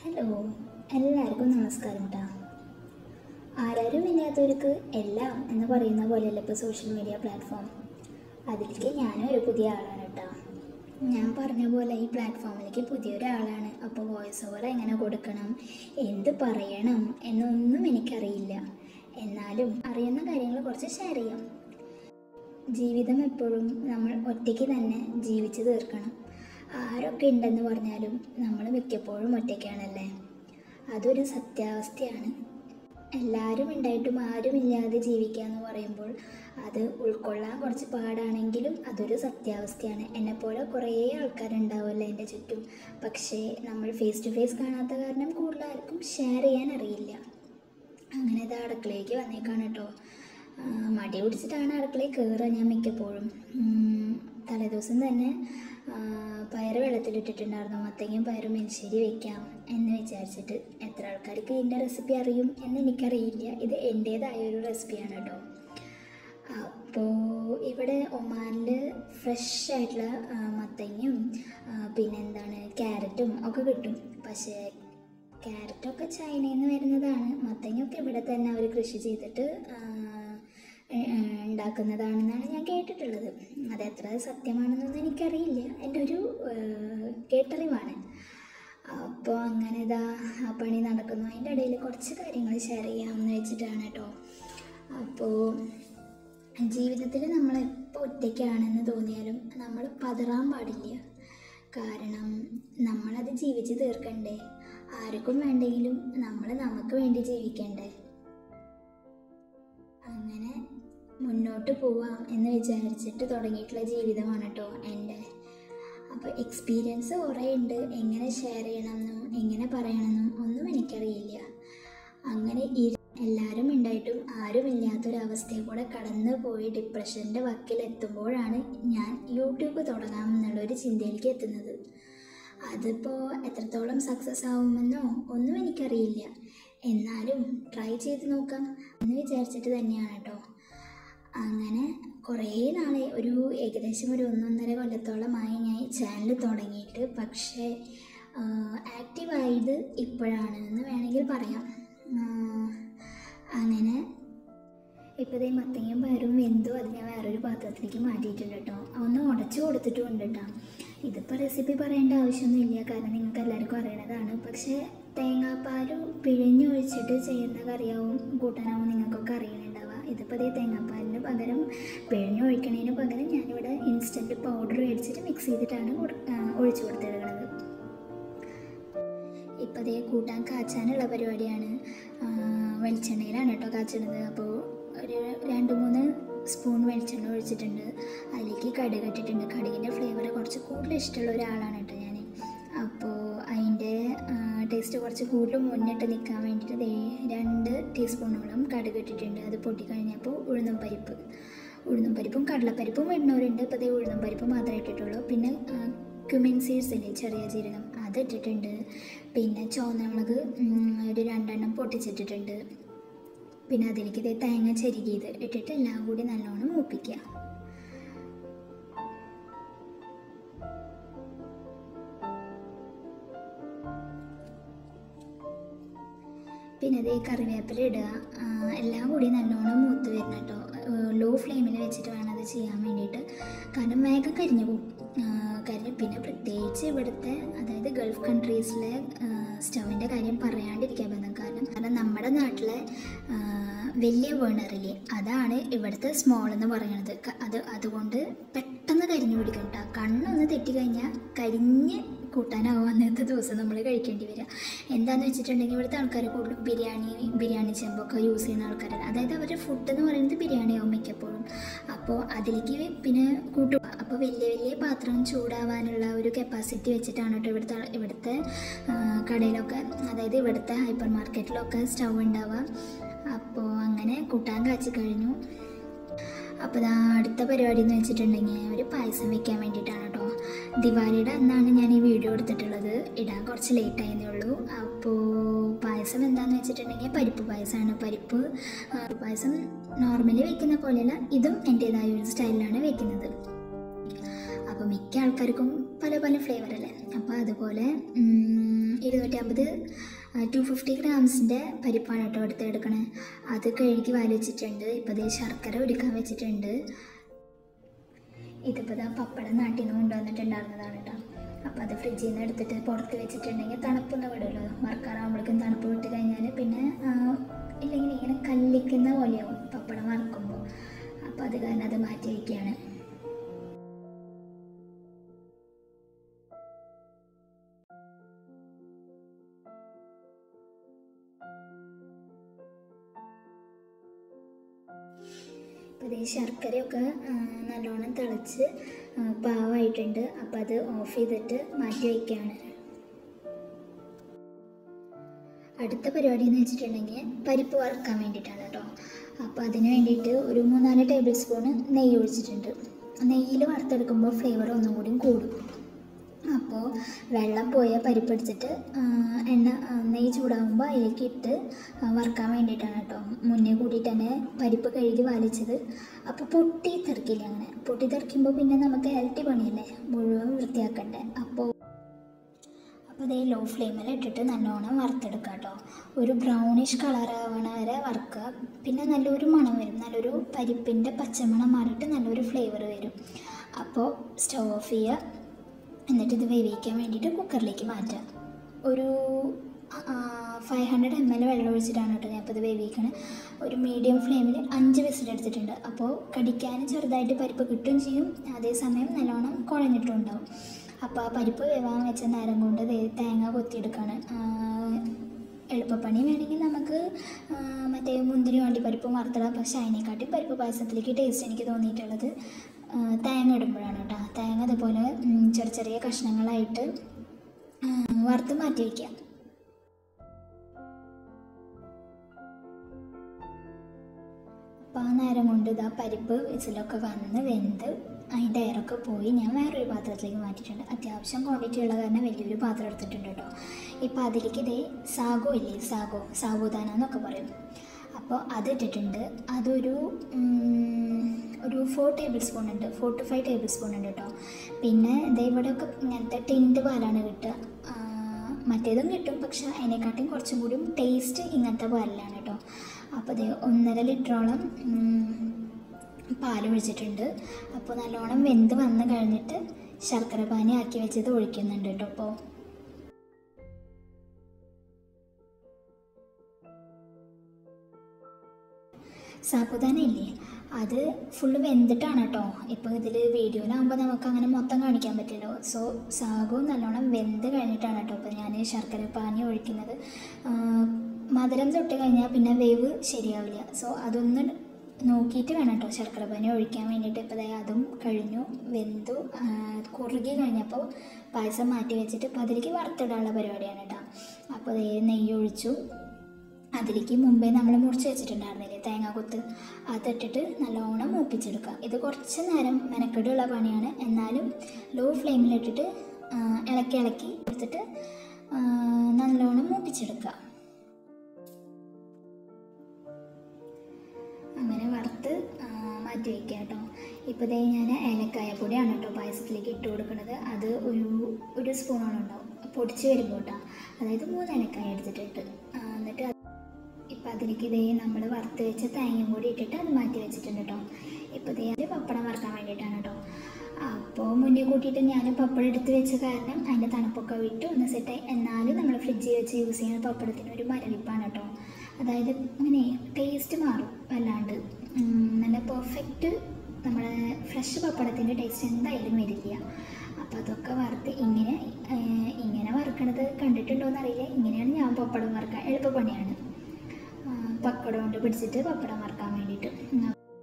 Hello എല്ലാവർക്കും നമസ്കാരം കേട്ടോ ആരാരും ഇല്ലാത്തവർക്ക് എല്ലാം എന്ന് പറയുന്ന പോലെയല്ല ഇപ്പോൾ സോഷ്യൽ മീഡിയ പ്ലാറ്റ്ഫോം അതിലേക്ക് ഞാനും ഒരു പുതിയ ആളാണ് കേട്ടോ ഞാൻ പറഞ്ഞ പോലെ ഈ പ്ലാറ്റ്ഫോമിലേക്ക് പുതിയൊരാളാണ് അപ്പോൾ വോയിസ് ഓവർ എങ്ങനെ കൊടുക്കണം എന്ത് പറയണം എന്നൊന്നും എനിക്കറിയില്ല എന്നാലും അറിയുന്ന കാര്യങ്ങൾ കുറച്ച് ഷെയർ ചെയ്യാം ജീവിതം എപ്പോഴും നമ്മൾ ഒറ്റയ്ക്ക് തന്നെ ജീവിച്ചു തീർക്കണം ആരൊക്കെ ഉണ്ടെന്ന് പറഞ്ഞാലും നമ്മൾ മിക്കപ്പോഴും ഒറ്റയ്ക്കാണല്ലേ അതൊരു സത്യാവസ്ഥയാണ് എല്ലാവരും ഉണ്ടായിട്ടും ആരുമില്ലാതെ ജീവിക്കുക എന്ന് പറയുമ്പോൾ അത് ഉൾക്കൊള്ളാൻ കുറച്ച് പാടാണെങ്കിലും അതൊരു സത്യാവസ്ഥയാണ് എന്നെപ്പോലെ കുറേ ആൾക്കാരുണ്ടാവുമല്ലോ എൻ്റെ ചുറ്റും പക്ഷേ നമ്മൾ ഫേസ് ടു ഫേസ് കാണാത്ത കാരണം കൂടുതൽ ആർക്കും ഷെയർ ചെയ്യാൻ അറിയില്ല അങ്ങനെ ഇത് അടുക്കളയിലേക്ക് വന്നേക്കാണ് കേട്ടോ ആ, മടി പിടിച്ചിട്ടാണ് അടുക്കളയിൽ കയറുക ഞാൻ മിക്കപ്പോഴും ഉം, തലേദിവസം തന്നെ ആ, പയറ് വെള്ളത്തിലിട്ടിട്ടുണ്ടായിരുന്നു മത്തങ്ങയും പയറും എരിശ്ശേരി വെക്കാം എന്ന് വിചാരിച്ചിട്ട് എത്ര ആൾക്കാർക്ക് ഇതിൻ്റെ റെസിപ്പി അറിയും എന്ന് എനിക്കറിയില്ല ഇത് എൻ്റേതായ ഒരു റെസിപ്പിയാണ് കേട്ടോ അപ്പോൾ ഇവിടെ ഒമാനിൽ ഫ്രഷ് ആയിട്ടുള്ള ആ, മത്തങ്ങയും ആ, പിന്നെ എന്താണ് ക്യാരറ്റും ഒക്കെ കിട്ടും പക്ഷേ ക്യാരറ്റൊക്കെ ചൈനയിൽ നിന്ന് വരുന്നതാണ് മത്തങ്ങയൊക്കെ ഇവിടെ തന്നെ അവർ കൃഷി ചെയ്തിട്ട് ആ, ഏ, ഏ, ഉണ്ടാക്കുന്നതാണെന്നാണ് ഞാൻ കേട്ടിട്ടുള്ളത് അത് എത്ര സത്യമാണെന്നൊന്നും എനിക്കറിയില്ല എൻ്റെ ഒരു ഏ, കേട്ടറിവാണ് അപ്പോൾ അങ്ങനെ ഇതാ ആ പണി നടക്കുന്നു അതിൻ്റെ ഇടയിൽ കുറച്ച് കാര്യങ്ങൾ ഷെയർ ചെയ്യാമെന്ന് വെച്ചിട്ടാണ് കേട്ടോ അപ്പോൾ ജീവിതത്തിൽ നമ്മൾ എപ്പോൾ ഒറ്റയ്ക്കാണെന്ന് തോന്നിയാലും നമ്മൾ പതറാൻ പാടില്ല കാരണം നമ്മളത് ജീവിച്ച് തീർക്കണ്ടേ ആർക്കും വേണ്ടെങ്കിലും നമ്മൾ നമുക്ക് വേണ്ടി ജീവിക്കണ്ടേ അങ്ങനെ മുന്നോട്ട് പോവാം എന്ന് വിചാരിച്ചിട്ട് തുടങ്ങിയിട്ടുള്ള ജീവിതമാണ് കേട്ടോ എൻ്റെ അപ്പോൾ എക്സ്പീരിയൻസ് കുറേ ഉണ്ട് എങ്ങനെ ഷെയർ ചെയ്യണമെന്നും എങ്ങനെ പറയണമെന്നും ഒന്നും എനിക്കറിയില്ല അങ്ങനെ ഇരു എല്ലാവരും ഉണ്ടായിട്ടും ആരുമില്ലാത്തൊരവസ്ഥയിൽ കൂടെ കടന്നു പോയി ഡിപ്രഷൻ്റെ വക്കിലെത്തുമ്പോഴാണ് ഞാൻ യൂട്യൂബ് തുടങ്ങാമെന്നുള്ളൊരു ചിന്തയിലേക്ക് എത്തുന്നത് അതിപ്പോൾ എത്രത്തോളം സക്സസ് ആവുമെന്നോ ഒന്നും എനിക്കറിയില്ല എന്നാലും ട്രൈ ചെയ്ത് നോക്കാം എന്ന് വിചാരിച്ചിട്ട് തന്നെയാണ് കേട്ടോ അങ്ങനെ കുറേ നാളെ ഒരു ഏകദേശം ഒരു ഒന്നൊന്നര കൊല്ലത്തോളമായി ഞാൻ ഈ ചാനൽ തുടങ്ങിയിട്ട് പക്ഷേ ആക്റ്റീവായത് ഇപ്പോഴാണ് എന്ന് വേണമെങ്കിൽ പറയാം ആ, അങ്ങനെ ഇപ്പോൾ ഇതേ മത്തങ്ങയും പയറും വെന്തു അത് ഞാൻ വേറൊരു പാത്രത്തിലേക്ക് മാറ്റിയിട്ടുണ്ട് കേട്ടോ ഒന്ന് ഉടച്ചു കൊടുത്തിട്ടുമുണ്ട് കേട്ടോ ഇതിപ്പോൾ റെസിപ്പി പറയേണ്ട ആവശ്യമൊന്നുമില്ല കാരണം നിങ്ങൾക്ക് എല്ലാവർക്കും അറിയണതാണ് പക്ഷേ തേങ്ങാപ്പാൽ പിഴിഞ്ഞൊഴിച്ചിട്ട് ചെയ്യുന്ന കറിയാവും കൂട്ടാനാവും നിങ്ങൾക്കൊക്കെ അറിയണുണ്ടാവുക ഇതിപ്പോൾ ഇതേ തേങ്ങാപ്പാലിന് പകരം പിഴിഞ്ഞൊഴിക്കണതിന് പകരം ഞാനിവിടെ ഇൻസ്റ്റൻറ്റ് പൗഡർ മേടിച്ചിട്ട് മിക്സ് ചെയ്തിട്ടാണ് കൊടു- ആ, ഒഴിച്ചു കൊടുത്തിരിക്കുന്നത് ഇപ്പം അതേ കൂട്ടാൻ കാച്ചാനുള്ള പരിപാടിയാണ് ആ, വെളിച്ചെണ്ണയിലാണ് കേട്ടോ കാച്ചണത് അപ്പോൾ ഒരു രണ്ട് മൂന്ന് സ്പൂൺ വെളിച്ചെണ്ണ ഒഴിച്ചിട്ടുണ്ട് അതിലേക്ക് കടുക് ഇട്ടിട്ടുണ്ട് കടുകിൻ്റെ ഫ്ലേവർ കുറച്ച് കൂടുതൽ ഇഷ്ടമുള്ള ഒരാളാണ് കേട്ടോ ഞാൻ അപ്പോൾ അതിൻ്റെ ടേസ്റ്റ് കുറച്ച് കൂടുതൽ മുന്നിട്ട് നിൽക്കാൻ വേണ്ടിയിട്ട് ദേ രണ്ട് ടീസ്പൂണോളം കടുക് ഇട്ടിട്ടുണ്ട് അത് പൊട്ടിക്കഴിഞ്ഞപ്പോൾ ഉഴുന്നും പരിപ്പ് ഉഴുന്നും പരിപ്പും കടലപ്പരിപ്പും ഇടുന്നവരുണ്ട് ഇപ്പോൾ അതേ ഉഴുന്നും പരിപ്പ് മാത്രമേ ഇട്ടിട്ടുള്ളൂ പിന്നെ ക്യുമിൻ സീഡ്സ് ഇല്ലേ ചെറിയ ജീരകം അത് ഇട്ടിട്ടുണ്ട് പിന്നെ ചുവന്നമുളക് ഉം, ഒരു രണ്ടെണ്ണം പൊട്ടിച്ചിട്ടിട്ടുണ്ട് പിന്നെ അതിലേക്ക് ഇതേ തേങ്ങ ചെരുകിയത് ഇട്ടിട്ട് എല്ലാം കൂടി നല്ലോണം മൂപ്പിക്കുക പിന്നെ അതേ കറിവേപ്പില ഇടുക ആ, എല്ലാം കൂടി നല്ലോണം മൂത്ത് വരണം കേട്ടോ ലോ ഫ്ലെയിമിൽ വെച്ചിട്ട് വേണം അത് ചെയ്യാൻ വേണ്ടിയിട്ട് കാരണം വേഗം കരിഞ്ഞു പോകും കരിഞ്ഞു പിന്നെ പ്രത്യേകിച്ച് ഇവിടുത്തെ അതായത് ഗൾഫ് കൺട്രീസിലെ സ്റ്റവിൻ്റെ കാര്യം പറയാണ്ടിരിക്കാൻ പറ്റും കാരണം കാരണം നമ്മുടെ നാട്ടിലെ ആ, വലിയ ബേണറില്ലേ അതാണ് ഇവിടുത്തെ സ്മോൾ എന്ന് പറയുന്നത് ക- അത് അതുകൊണ്ട് പെട്ടെന്ന് കരിഞ്ഞു പിടിക്കും കേട്ടോ കണ്ണൊന്ന് തെറ്റിക്കഴിഞ്ഞാൽ കരിഞ്ഞ് കൂട്ടാനാവും അന്നത്തെ ദിവസം നമ്മൾ കഴിക്കേണ്ടി വരിക എന്താന്ന് വെച്ചിട്ടുണ്ടെങ്കിൽ ഇവിടുത്തെ ആൾക്കാർ കൂടുതലും ബിരിയാണി ബിരിയാണി ചെമ്പൊക്കെ യൂസ് ചെയ്യുന്ന ആൾക്കാരാണ് അതായത് അവരുടെ ഫുഡ് എന്ന് പറയുന്നത് ബിരിയാണിയാവും മിക്കപ്പോഴും അപ്പോൾ അതിലേക്ക് പിന്നെ കൂട്ടു അപ്പോൾ വലിയ വലിയ പാത്രം ചൂടാവാനുള്ള ഒരു കപ്പാസിറ്റി വെച്ചിട്ടാണ് കേട്ടോ ഇവിടുത്തെ ആൾ- ഇവിടുത്തെ ആ, കടയിലൊക്കെ അതായത് ഇവിടുത്തെ ഹൈപ്പർ മാർക്കറ്റിലൊക്കെ സ്റ്റൗ ഉണ്ടാവുക അപ്പോൾ അങ്ങനെ കൂട്ടാൻ കാച്ചി കഴിഞ്ഞു അപ്പോൾ ഇതാ അടുത്ത പരിപാടി എന്ന് വെച്ചിട്ടുണ്ടെങ്കിൽ ഒരു പായസം വെക്കാൻ വേണ്ടിയിട്ടാണ് കേട്ടോ ദിവാലിയുടെ അന്നാണ് ഞാൻ ഈ വീഡിയോ എടുത്തിട്ടുള്ളത് ഇടാൻ കുറച്ച് ലേറ്റ് ആയതേ ഉള്ളൂ അപ്പോൾ പായസം എന്താണെന്ന് വെച്ചിട്ടുണ്ടെങ്കിൽ പരിപ്പ് പായസമാണ് പരിപ്പ് ആ, പായസം നോർമലി വെക്കുന്ന പോലെയല്ല ഇതും എൻ്റേതായ ഒരു സ്റ്റൈലിലാണ് വെക്കുന്നത് അപ്പോൾ മിക്ക ആൾക്കാർക്കും പല പല ഫ്ലേവർ അല്ലേ അപ്പോൾ അതുപോലെ ഉം, ഇരുന്നൂറ്റമ്പത് ടു ഫിഫ്റ്റി ഗ്രാംസിൻ്റെ പരിപ്പാണ് കേട്ടോ എടുത്തെടുക്കണേ അത് കഴുകി വാരി വെച്ചിട്ടുണ്ട് ഇപ്പോൾ അതേ ശർക്കര ഒരുക്കാൻ വെച്ചിട്ടുണ്ട് ഇതിപ്പോൾ ഇതാ പപ്പടം നാട്ടിൽ നിന്ന് കൊണ്ടുവന്നിട്ടുണ്ടായിരുന്നതാണ് കേട്ടോ അപ്പോൾ അത് ഫ്രിഡ്ജിൽ നിന്ന് എടുത്തിട്ട് പുറത്ത് വെച്ചിട്ടുണ്ടെങ്കിൽ തണുപ്പൊന്നും വിടുമല്ലോ വറുക്കാറാകുമ്പോഴേക്കും തണുപ്പ് വിട്ട് കഴിഞ്ഞാൽ പിന്നെ ആ, ഇല്ലെങ്കിൽ ഇങ്ങനെ കല്ലിക്കുന്ന പോലെയാവും പപ്പടം വറുക്കുമ്പോൾ അപ്പോൾ അത് കാരണം അത് മാറ്റി വയ്ക്കുകയാണ് അപ്പോൾ ഈ ശർക്കരയൊക്കെ ആ, നല്ലോണം തിളച്ച് ആ, പാകമായിട്ടുണ്ട് അപ്പോൾ അത് ഓഫ് ചെയ്തിട്ട് മാറ്റി വയ്ക്കുകയാണ് അടുത്ത പരിപാടി എന്ന് വെച്ചിട്ടുണ്ടെങ്കിൽ പരിപ്പ് വറുക്കാൻ വേണ്ടിയിട്ടാണ് കേട്ടോ അപ്പോൾ അതിന് വേണ്ടിയിട്ട് ഒരു മൂന്നാല് ടേബിൾ സ്പൂണ് നെയ്യ് ഒഴിച്ചിട്ടുണ്ട് നെയ്യിൽ വറുത്തെടുക്കുമ്പോൾ ഫ്ലേവർ ഒന്നും കൂടി കൂടും അപ്പോൾ വെള്ളം പോയ പരിപ്പ് എടുത്തിട്ട് ആ, എണ്ണ ആ, നെയ്യ് ചൂടാകുമ്പോൾ അതിലേക്ക് ഇട്ട് ആ, വറുക്കാൻ വേണ്ടിയിട്ടാണ് കേട്ടോ മുന്നേ കൂടിയിട്ട് തന്നെ പരിപ്പ് കഴുകി വലിച്ചത് അപ്പോൾ പൊട്ടി തെറിക്കില്ല അങ്ങനെ പൊട്ടി തെറിക്കുമ്പോൾ പിന്നെ നമുക്ക് ഇരട്ടി പണിയല്ലേ മുഴുവൻ വൃത്തിയാക്കണ്ടേ അപ്പോൾ അപ്പോൾ ഇതേ ലോ ഫ്ലെയിമിൽ ഇട്ടിട്ട് നല്ലോണം വറുത്തെടുക്കുക കേട്ടോ ഒരു ബ്രൗണിഷ് കളർ ആവണ വരെ വറുക്കുക പിന്നെ നല്ലൊരു മണം വരും നല്ലൊരു പരിപ്പിൻ്റെ പച്ചമണം മാറിയിട്ട് നല്ലൊരു ഫ്ലേവർ വരും അപ്പോൾ സ്റ്റവ് ഓഫ് ചെയ്യുക എന്നിട്ട് ഇത് വേവിക്കാൻ വേണ്ടിയിട്ട് കുക്കറിലേക്ക് മാറ്റുക ഒരു ഫൈവ് ഹൺഡ്രഡ് എം എൽ വെള്ളം ഒഴിച്ചിട്ടാണ് കേട്ടോ ഞാൻ ഇപ്പോൾ ഇത് വേവിക്കണത് ഒരു മീഡിയം ഫ്ലെയിമിൽ അഞ്ച് വിസിലെടുത്തിട്ടുണ്ട് അപ്പോൾ കടിക്കാൻ ചെറുതായിട്ട് പരിപ്പ് കിട്ടുകയും ചെയ്യും അതേസമയം നല്ലോണം കുഴഞ്ഞിട്ടും ഉണ്ടാവും അപ്പോൾ ആ പരിപ്പ് വേവാൻ വെച്ച നേരം കൊണ്ട് ദേ തേങ്ങ കൊത്തിയെടുക്കുകയാണ് ആ, എളുപ്പപ്പണി വേണമെങ്കിൽ നമുക്ക് ആ, മറ്റേ മുന്തിരി വണ്ടി പരിപ്പ് വറുത്തിടാം പക്ഷേ അതിനെക്കാട്ടി പരിപ്പ് പായസത്തിലേക്ക് ടേസ്റ്റ് എനിക്ക് തോന്നിയിട്ടുള്ളത് ആ, തേങ്ങ ഇടുമ്പോഴാണ് കേട്ടോ തേങ്ങ അതുപോലെ ഉം, ചെറിയ ചെറിയ കഷ്ണങ്ങളായിട്ട് ആ, വറുത്ത് മാറ്റി വയ്ക്കുക അപ്പോൾ ആ നേരം കൊണ്ട് ഇതാ പരിപ്പ് വിസിലൊക്കെ വന്ന് വെന്ത് അതിൻ്റെ എയറൊക്കെ പോയി ഞാൻ വേറൊരു പാത്രത്തിലേക്ക് മാറ്റിയിട്ടുണ്ട് അത്യാവശ്യം ക്വാണ്ടിറ്റി ഉള്ള കാരണം വലിയൊരു പാത്രം എടുത്തിട്ടുണ്ട് കേട്ടോ ഇപ്പോൾ അതിലേക്ക് ഇതേ സാഗോ ഇല്ലേ സാഗോ സാബുദാന എന്നൊക്കെ പറയും അപ്പോൾ അത് ഇട്ടിട്ടുണ്ട് അതൊരു ഉം, ഒരു ഫോർ ടേബിൾ സ്പൂൺ ഉണ്ട് four to five tablespoon ഉണ്ട് കേട്ടോ പിന്നെ ഇതേ ഇവിടെയൊക്കെ ഇങ്ങനത്തെ ടിൻറ്റ് പാലാണ് കിട്ടുക ആ, മറ്റേതും കിട്ടും പക്ഷെ അതിനെക്കാട്ടിയും കുറച്ചും കൂടി ടേസ്റ്റ് ഇങ്ങനത്തെ പാലിലാണ് കേട്ടോ അപ്പോൾ അത് ഒന്നര ലിറ്ററോളം പാൽ ഒഴിച്ചിട്ടുണ്ട് അപ്പോൾ നല്ലോണം വെന്ത് വന്ന് കഴിഞ്ഞിട്ട് ശർക്കര പാനി ആക്കി വെച്ചത് ഒഴിക്കുന്നുണ്ട് കേട്ടോ അപ്പോൾ സാബുദാന ഇല്ലേ അത് ഫുള്ള് വെന്തിട്ടാണ് കേട്ടോ ഇപ്പോൾ ഇതിൽ വീഡിയോയിലാകുമ്പോൾ നമുക്ക് അങ്ങനെ മൊത്തം കാണിക്കാൻ പറ്റില്ലല്ലോ സോ സാഗവും നല്ലോണം വെന്ത് കഴിഞ്ഞിട്ടാണ് കേട്ടോ ഇപ്പോൾ ഞാൻ ശർക്കര പാനി ഒഴിക്കുന്നത് ആ, മധുരം തൊട്ട് കഴിഞ്ഞാൽ പിന്നെ വേവ് ശരിയാവില്ല സോ അതൊന്ന് നോക്കിയിട്ട് വേണം കേട്ടോ ശർക്കര പാനി ഒഴിക്കാൻ വേണ്ടിയിട്ട് ഇപ്പോൾ ദേ അതും കഴിഞ്ഞു വെന്തു ആ, കുറുകി കഴിഞ്ഞപ്പോൾ പായസം മാറ്റി വെച്ചിട്ട് ഇപ്പോൾ അതിലേക്ക് വറുത്തിടാനുള്ള പരിപാടിയാണ് കേട്ടോ അപ്പോൾ ദേ നെയ്യ് ഒഴിച്ചു അതിലേക്ക് മുമ്പേ നമ്മൾ മുറിച്ച് വെച്ചിട്ടുണ്ടായിരുന്നില്ലേ തേങ്ങാക്കൊത്ത് അതിട്ടിട്ട് നല്ലോണം മൂപ്പിച്ചെടുക്കുക ഇത് കുറച്ച് നേരം മെനക്കെടുള്ള പണിയാണ് എന്നാലും ലോ ഫ്ലെയിമിലിട്ടിട്ട് ആ, ഇളക്കി ഇളക്കി എടുത്തിട്ട് ആ, നല്ലോണം മൂപ്പിച്ചെടുക്കുക അങ്ങനെ വറുത്ത് ആ, മാറ്റി വയ്ക്കുക കേട്ടോ ഇപ്പോൾ ദേ ഞാൻ ഏലക്കായ പൊടിയാണ് കേട്ടോ പായസത്തിലേക്ക് ഇട്ട് കൊടുക്കുന്നത് അത് ഒരു ഒരു സ്പൂണോളം ഉണ്ടാവും പൊടിച്ച് വരുമ്പോൾ കേട്ടോ അതായത് മൂന്ന് ഏലക്കായ എടുത്തിട്ടിട്ട് ആ, എന്നിട്ട് അത് ഇപ്പം അതിലേക്ക് ഇതേ നമ്മൾ വറുത്ത് വെച്ച തേങ്ങയും കൂടി ഇട്ടിട്ട് അത് മാറ്റി വെച്ചിട്ടുണ്ട് കേട്ടോ ഇപ്പോൾ ഇതേ അത് പപ്പടം വറുക്കാൻ വേണ്ടിയിട്ടാണ് കേട്ടോ അപ്പോൾ മുന്നേ കൂട്ടിയിട്ട് ഞാൻ പപ്പടം എടുത്ത് വെച്ച കാരണം അതിൻ്റെ തണുപ്പൊക്കെ വിട്ട് ഒന്ന് സെറ്റായി എന്നാലും നമ്മൾ ഫ്രിഡ്ജിൽ വെച്ച് യൂസ് ചെയ്യുന്ന പപ്പടത്തിന് ഒരു മരവിപ്പാണ് കേട്ടോ അതായത് അങ്ങനെ ടേസ്റ്റ് മാറും വല്ലാണ്ട് ഉം, നല്ല പെർഫെക്റ്റ് നമ്മളെ ഫ്രഷ് പപ്പടത്തിൻ്റെ ടേസ്റ്റ് എന്തായാലും വരില്ല അപ്പോൾ അതൊക്കെ വറുത്ത് ഇങ്ങനെ ഏഹ്, ഇങ്ങനെ വറുക്കണത് കണ്ടിട്ടുണ്ടോയെന്ന് അറിയില്ല ഇങ്ങനെയാണ് ഞാൻ പപ്പടം വറുക്കാൻ എളുപ്പപ്പണിയാണ് ആ, പപ്പടം കൊണ്ട് പിടിച്ചിട്ട് പപ്പടം വറുക്കാൻ വേണ്ടിയിട്ട് ഉം.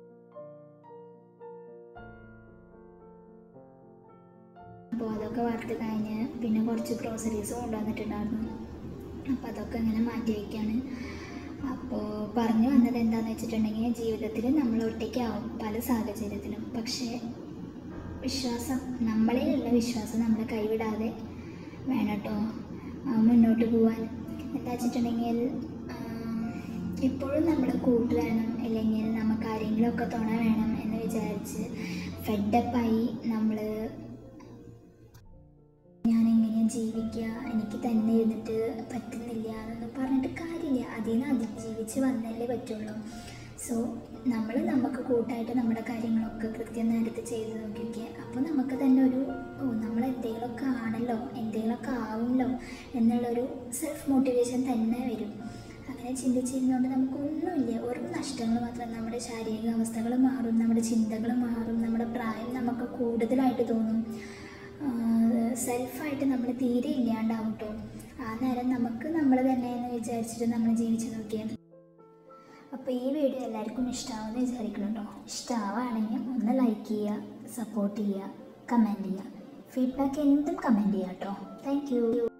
അപ്പോൾ അതൊക്കെ വറുത്ത് കഴിഞ്ഞ് പിന്നെ കുറച്ച് ഗ്രോസറീസ് കൊണ്ടുവന്നിട്ടുണ്ടായിരുന്നു അപ്പോൾ അതൊക്കെ ഇങ്ങനെ മാറ്റി വയ്ക്കുകയാണ് അപ്പോൾ പറഞ്ഞു വന്നത് എന്താണെന്ന് വെച്ചിട്ടുണ്ടെങ്കിൽ ജീവിതത്തിൽ നമ്മൾ ഒറ്റയ്ക്കാവും പല സാഹചര്യത്തിലും പക്ഷേ വിശ്വാസം നമ്മളിലുള്ള വിശ്വാസം നമ്മളെ കൈവിടാതെ വേണം കേട്ടോ മുന്നോട്ട് പോകാൻ എന്താ വെച്ചിട്ടുണ്ടെങ്കിൽ എപ്പോഴും നമ്മൾ കൂട്ട് വേണം അല്ലെങ്കിൽ നമുക്ക് ആരെങ്കിലുമൊക്കെ തുണ വേണം എന്ന് വിചാരിച്ച് ഫെഡപ്പായി നമ്മൾ ഞാൻ എങ്ങനെയും ജീവിക്കുക എനിക്ക് തന്നെ ഇരുന്നിട്ട് പറ്റുന്നില്ല എന്നൊന്നും പറഞ്ഞിട്ട് കാര്യമില്ല അതിൽ നിന്ന് അതിജീവിച്ച് വന്നല്ലേ പറ്റുള്ളൂ സോ നമ്മൾ നമുക്ക് കൂട്ടായിട്ട് നമ്മുടെ കാര്യങ്ങളൊക്കെ കൃത്യം നേരത്തെ ചെയ്ത് നോക്കിയിരിക്കുക അപ്പോൾ നമുക്ക് തന്നെ ഒരു ഓ നമ്മൾ എന്തെങ്കിലുമൊക്കെ ആണല്ലോ എന്തെങ്കിലുമൊക്കെ ആവുമല്ലോ എന്നുള്ളൊരു സെൽഫ് മോട്ടിവേഷൻ തന്നെ വരും അങ്ങനെ ചിന്തിച്ചിരുന്നുകൊണ്ട് നമുക്കൊന്നുമില്ല വെറും നഷ്ടങ്ങൾ മാത്രം നമ്മുടെ ശാരീരിക അവസ്ഥകൾ മാറും നമ്മുടെ ചിന്തകൾ മാറും നമ്മുടെ പ്രായം നമുക്ക് കൂടുതലായിട്ട് തോന്നും സെൽഫായിട്ട് നമ്മൾ തീരെ ഇല്ലാണ്ടാവും കേട്ടോ ആ നേരം നമുക്ക് നമ്മൾ തന്നെ എന്ന് വിചാരിച്ചിട്ട് നമ്മൾ ജീവിച്ച് നോക്കിയാൽ അപ്പോൾ ഈ വീഡിയോ എല്ലാവർക്കും ഇഷ്ടമാവുമെന്ന് വിചാരിക്കണം കേട്ടോ ഇഷ്ടമാവുകയാണെങ്കിൽ ഒന്ന് ലൈക്ക് ചെയ്യുക സപ്പോർട്ട് ചെയ്യുക കമൻറ്റ് ചെയ്യുക ഫീഡ്ബാക്ക് എന്തും കമൻറ്റ് ചെയ്യുക കേട്ടോ താങ്ക് യു